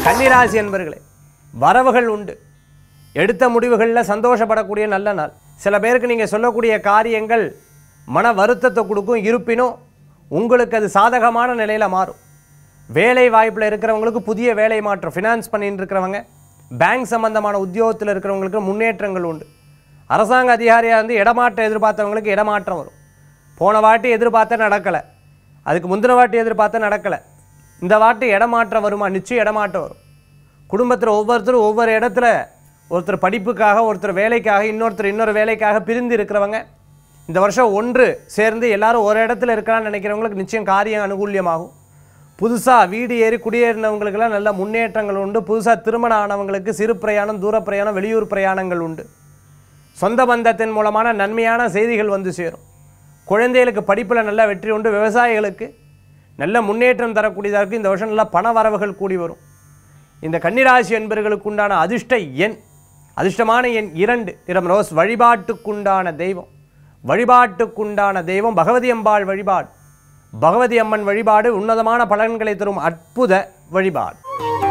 கன்னிராசி என்பர்களே வரவுகள் உண்டு எடுத்த முடிவுகளில் சந்தோஷப்படக்கூடிய நல்ல நாள் சில பேருக்கு நீங்கள் சொல்லக்கூடிய காரியங்கள் மன வருத்தத்தை கொடுக்கும் இருப்பினும் உங்களுக்கு அது சாதகமான நிலையில் மாறும் வேலை வாய்ப்பில் இருக்கிறவங்களுக்கு புதிய வேலை மாற்றம் ஃபினான்ஸ் பண்ணிட்டு இருக்கிறவங்க பேங்க் சம்பந்தமான உத்தியோகத்தில் இருக்கிறவங்களுக்கு முன்னேற்றங்கள் உண்டு அரசாங்க அதிகாரியாக இருந்து இடமாற்றம் எதிர்பார்த்தவங்களுக்கு இடமாற்றம் வரும் போன வாட்டி எதிர்பார்த்த நடக்கலை அதுக்கு முந்தின வாட்டி எதிர்பார்த்த நடக்கலை இந்த வாட்டி இடமாற்றம் வருமா நிச்சயம் இடமாற்றம் வரும் குடும்பத்தில் ஒவ்வொருத்தரும் ஒவ்வொரு இடத்துல ஒருத்தர் படிப்புக்காக ஒருத்தர் வேலைக்காக இன்னொருத்தர் இன்னொரு வேலைக்காக பிரிந்து இருக்கிறவங்க இந்த வருஷம் ஒன்று சேர்ந்து எல்லாரும் ஒரு இடத்துல இருக்கலாம்னு நினைக்கிறவங்களுக்கு நிச்சயம் காரியம் அனுகூல்யமாகும் புதுசாக வீடு ஏறி குடியேறினவங்களுக்கெல்லாம் நல்ல முன்னேற்றங்கள் உண்டு புதுசாக திருமணம் ஆனவங்களுக்கு சிறு பிரயாணம் தூர பிரயாணம் வெளியூர் பிரயாணங்கள் உண்டு சொந்த பந்தத்தின் மூலமான நன்மையான செய்திகள் வந்து சேரும் குழந்தைகளுக்கு படிப்பில் நல்ல வெற்றி உண்டு விவசாயிகளுக்கு நல்ல முன்னேற்றம் தரக்கூடியதாக இருக்குது இந்த வருஷம் நல்ல பண வரவுகள் கூடி வரும் இந்த கன்னிராசி என்பர்களுக்கு உண்டான அதிர்ஷ்ட எண் அதிர்ஷ்டமான எண் இரண்டு நிறம் ரோஸ் வழிபாட்டுக்குண்டான தெய்வம் வழிபாட்டுக்குண்டான தெய்வம் பகவதி அம்பாள் வழிபாடு பகவதி அம்மன் வழிபாடு உன்னதமான பலன்களை தரும் அற்புத வழிபாடு